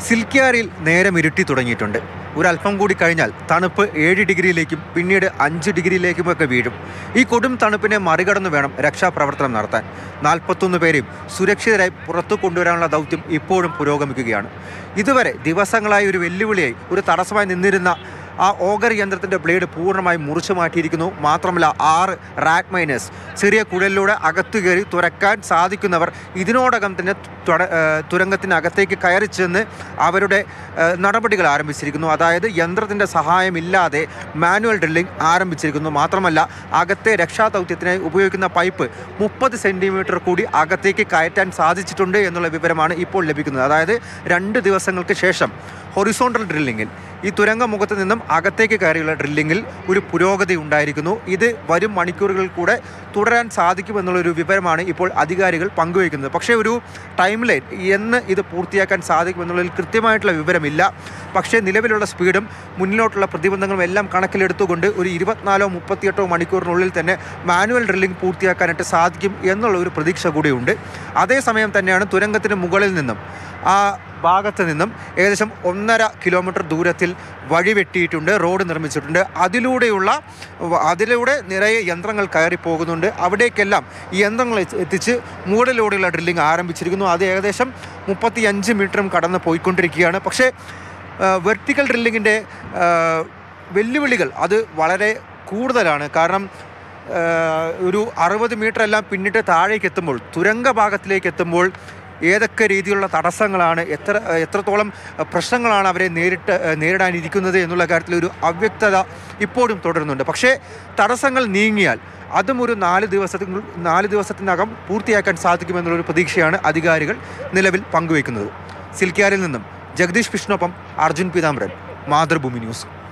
സിൽക്കിയാറിൽ നേരം ഇരുട്ടി തുടങ്ങിയിട്ടുണ്ട് ഒരല്പം കൂടി കഴിഞ്ഞാൽ തണുപ്പ് ഏഴ് ഡിഗ്രിയിലേക്കും പിന്നീട് അഞ്ച് ഡിഗ്രിയിലേക്കുമൊക്കെ വീഴും ഈ കൊടും തണുപ്പിനെ മറികടന്ന് വേണം രക്ഷാപ്രവർത്തനം നടത്താൻ നാൽപ്പത്തൊന്ന് പേരെയും സുരക്ഷിതരായി പുറത്തു കൊണ്ടുവരാനുള്ള ദൗത്യം ഇപ്പോഴും പുരോഗമിക്കുകയാണ് ഇതുവരെ ദിവസങ്ങളായി ഒരു വെല്ലുവിളിയായി ഒരു തടസ്സമായി നിന്നിരുന്ന ആ ഓഗർ യന്ത്രത്തിൻ്റെ ബ്ലേഡ് പൂർണ്ണമായി മുറിച്ചു മാറ്റിയിരിക്കുന്നു മാത്രമല്ല ആറ് റാറ്റ് മൈനേഴ്സ് ചെറിയ കുഴലിലൂടെ അകത്തു കയറി തുറക്കാൻ സാധിക്കുന്നവർ ഇതിനോടകം തന്നെ തുട- ഏഹ് തുരങ്കത്തിനകത്തേക്ക് കയറി ചെന്ന് അവരുടെ ഏഹ് നടപടികൾ ആരംഭിച്ചിരിക്കുന്നു അതായത് യന്ത്രത്തിൻ്റെ സഹായമില്ലാതെ മാനുവൽ ഡ്രില്ലിംഗ് ആരംഭിച്ചിരിക്കുന്നു മാത്രമല്ല അകത്തെ രക്ഷാദൗത്യത്തിനായി ഉപയോഗിക്കുന്ന പൈപ്പ് മുപ്പത് സെൻറ്റിമീറ്റർ കൂടി അകത്തേക്ക് കയറ്റാൻ സാധിച്ചിട്ടുണ്ട് എന്നുള്ള വിവരമാണ് ഇപ്പോൾ ലഭിക്കുന്നത് അതായത് രണ്ട് ദിവസങ്ങൾക്ക് ശേഷം ഹൊറിസോണ്ടൽ ഡ്രില്ലിങ്ങിൽ ഈ തുരങ്കമുഖത്ത് നിന്നും അകത്തേക്ക് കയറിയുള്ള ഡ്രില്ലിങ്ങിൽ ഒരു പുരോഗതി ഉണ്ടായിരിക്കുന്നു ഇത് വരും മണിക്കൂറുകളിൽ കൂടെ തുടരാൻ സാധിക്കുമെന്നുള്ളൊരു വിവരമാണ് ഇപ്പോൾ അധികാരികൾ പങ്കുവയ്ക്കുന്നത് പക്ഷേ ഒരു ടൈം ലൈൻ എന്ന് ഇത് പൂർത്തിയാക്കാൻ സാധിക്കുമെന്നുള്ളതിൽ കൃത്യമായിട്ടുള്ള വിവരമില്ല പക്ഷേ നിലവിലുള്ള സ്പീഡും മുന്നിലോട്ടുള്ള പ്രതിബന്ധങ്ങളും എല്ലാം കണക്കിലെടുത്തുകൊണ്ട് ഒരു ഇരുപത്തിനാലോ മുപ്പത്തിയെട്ടോ മണിക്കൂറിനുള്ളിൽ തന്നെ മാനുവൽ ഡ്രില്ലിംഗ് പൂർത്തിയാക്കാനായിട്ട് സാധിക്കും എന്നുള്ള ഒരു പ്രതീക്ഷ കൂടിയുണ്ട് അതേസമയം തന്നെയാണ് തുരങ്കത്തിന് മുകളിൽ നിന്നും ആ ഭാഗത്ത് നിന്നും ഏകദേശം ഒന്നര കിലോമീറ്റർ ദൂരത്തിൽ വഴി വെട്ടിയിട്ടുണ്ട് റോഡ് നിർമ്മിച്ചിട്ടുണ്ട് അതിലൂടെയുള്ള വ- അതിലൂടെ നിറയെ യന്ത്രങ്ങൾ കയറി പോകുന്നുണ്ട് അവിടേക്കെല്ലാം ഈ യന്ത്രങ്ങൾ എത്തി- എത്തിച്ച് മുകളിലൂടെയുള്ള ഡ്രില്ലിംഗ് ആരംഭിച്ചിരിക്കുന്നു അത് ഏകദേശം മുപ്പത്തി അഞ്ച് മീറ്ററും കടന്ന് പോയിക്കൊണ്ടിരിക്കുകയാണ് പക്ഷേ വെർട്ടിക്കൽ ഡ്രില്ലിങ്ങിൻ്റെ വെല്ലുവിളികൾ അത് വളരെ കൂടുതലാണ് കാരണം ആഹ് ഒരു അറുപത് മീറ്റർ എല്ലാം പിന്നിട്ട് താഴേക്ക് എത്തുമ്പോൾ തുരങ്ക ഭാഗത്തിലേക്ക് എത്തുമ്പോൾ ഏതൊക്കെ രീതിയിലുള്ള തടസ്സങ്ങളാണ് എത്ര എത്രത്തോളം പ്രശ്നങ്ങളാണ് അവരെ നേരിട്ട് നേരിടാനിരിക്കുന്നത് എന്നുള്ള കാര്യത്തിൽ ഒരു അവ്യക്തത ഇപ്പോഴും തുടരുന്നുണ്ട് പക്ഷേ തടസ്സങ്ങൾ നീങ്ങിയാൽ അതും ഒരു നാല് ദിവസത്തിന് നാല് ദിവസത്തിനകം പൂർത്തിയാക്കാൻ സാധിക്കുമെന്നുള്ളൊരു പ്രതീക്ഷയാണ് അധികാരികൾ നിലവിൽ പങ്കുവയ്ക്കുന്നത് സിൽക്കിയാറിൽ നിന്നും ജഗദീഷ് വിഷ്ണുപ്പം അർജുൻ പീതാംബരൻ മാതൃഭൂമി ന്യൂസ്